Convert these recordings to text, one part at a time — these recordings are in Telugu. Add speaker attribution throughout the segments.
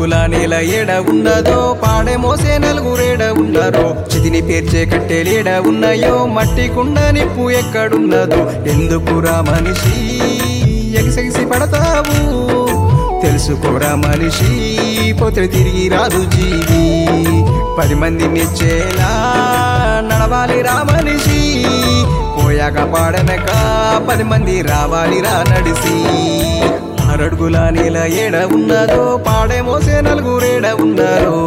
Speaker 1: అడుగుల నేల ఏడ ఉన్నదో పాడే మోసే నలుగురేడ ఉన్నారో చితిని పేర్చే కట్టెలేడ ఉన్నాయో మట్టి కుండ నిప్పు ఎక్కడున్నదో ఎందుకురా మనిషి ఎగిసెగిసి పడతావు తెలుసుకోరా మనిషి పోతే తిరిగి రాదు జీవి పది మంది మెచ్చేలా నడవాలి రా మనిషి పోయాక పాడనక పది మంది రావాలి రా నడిసి అరడుగుల నీల ఏడ ఉన్నదో పాడే మోసే నలుగురేడ ఉన్నారో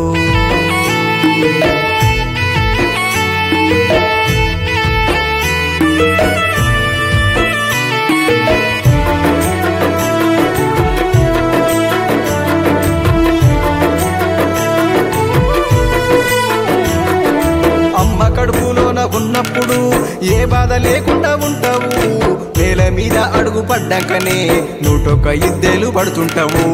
Speaker 1: అమ్మ కడుపులోన ఉన్నప్పుడు ఏ బాధ లేకుండా ఉంటావు నేల మీద అడుగు పడ్డాకనే నూటొక్క ఇద్దెలు పడుతుంటావు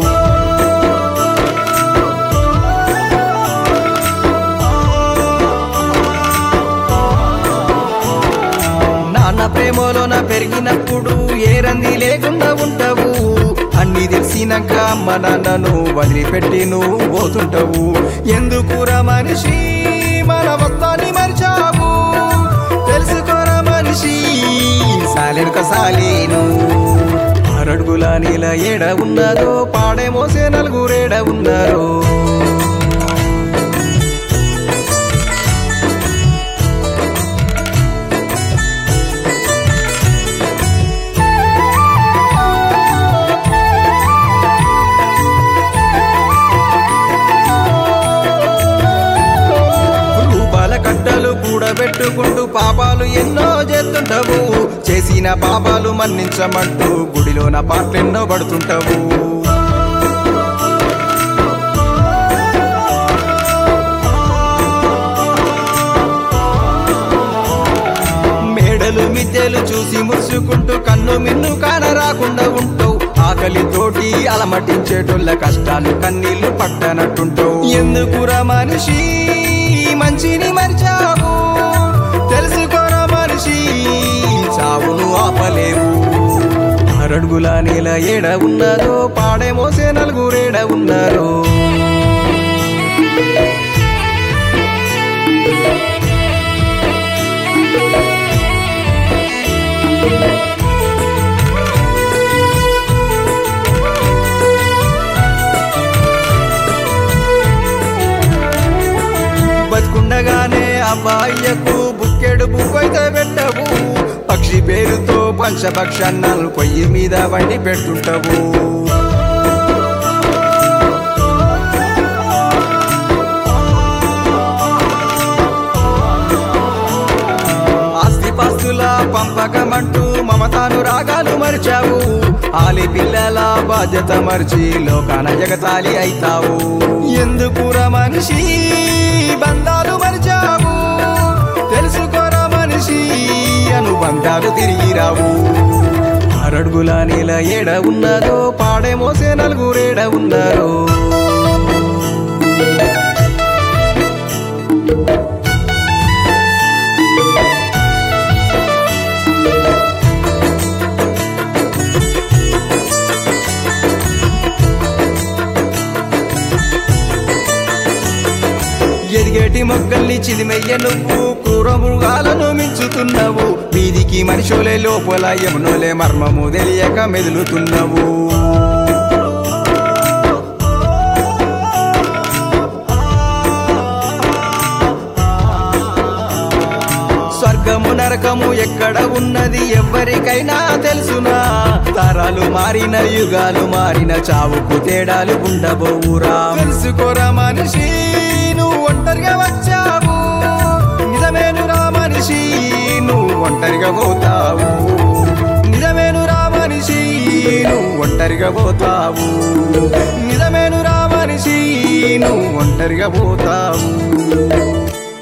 Speaker 1: నాన్న ప్రేమలోన పెరిగినప్పుడు ఏ రంది లేకుండా ఉంటావు అన్ని తెలిసినాక అమ్మ నాన్నను వదిలిపెట్టి నువ్వు పోతుంటావు ఎందుకురా మనిషి మన మొత్తాన్ని మరిచావు తెలుసుకోరా మనిషి సాలేనుక సాలేను అరడుగుల నీల ఏడ ఉన్నదో పాడే మోసే నలుగురేడ ఉన్నారో రూపాల కట్టలు కూడబెట్టుకుంటూ పాపాలు ఎన్నో చేస్తుంటావు చేసిన పాపాలు మన్నించమంటూ గుడిలోన పాటలెన్నో పడుతుంటావు మేడలు మిద్దెలు చూసి మురుసుకుంటూ కన్ను మిన్ను కాన రాకుండా ఉంటావు ఆకలితోటి అలమటించేటోళ్ళ కష్టాలు కన్నీళ్లు పట్టనట్టుంటావు ఎందుకురా మనిషి మంచిని మరిచావు తెలుసుకోరా మనిషి చావును ఆపలేవు అరడుగుల నేల ఏడ ఉన్నదో పాడే మోసే నలుగురేడ ఉన్నారో బతుకుండగానే అబ్బాయ్యకు బుక్కెడు బుక్కైతే పెట్టవు పక్షి పేరుతో పంచభక్షన్నాలు పొయ్యి మీద వండి పెడుతుంటావు ఆస్తిపాస్తుల పంపకమంటూ మమతాను రాగాలు మరిచావు ఆలి పిల్లల బాధ్యత మరిచి లోకాన జగతాలి అయితావు ఎందుకురా మనిషి బంధాలు మరిచావు తెలుసుకోరా మనిషి అనుబంధాలు తిరిగి రావు అరడుగుల నీల ఏడ ఉన్నదో పాడే మోసే నలుగురేడ ఉన్నారో ఎదిగేటి మొగ్గల్ని చిదిమెయ్య నువ్వు క్రూర మృగాలను మించుతున్నావు వీధికి మనిషోలే లోపల యమునోలే మర్మము తెలియక మెదులుతున్నావు స్వర్గము నరకము ఎక్కడ ఉన్నది ఎవ్వరికైనా తెలుసునా తరాలు మారిన యుగాలు మారిన చావుకు తేడాలు ఉండబోవురా తెలుసుకోరా మనిషి నువ్వు ఒంటరిగా వచ్చావు నిజమేనురా మనిషి నువ్వు ఒంటరిగా పోతావు నిజమేనురా మనిషి నువ్వు ఒంటరిగా పోతావు నిజమేనురా మనిషి నువ్వు ఒంటరిగా పోతావు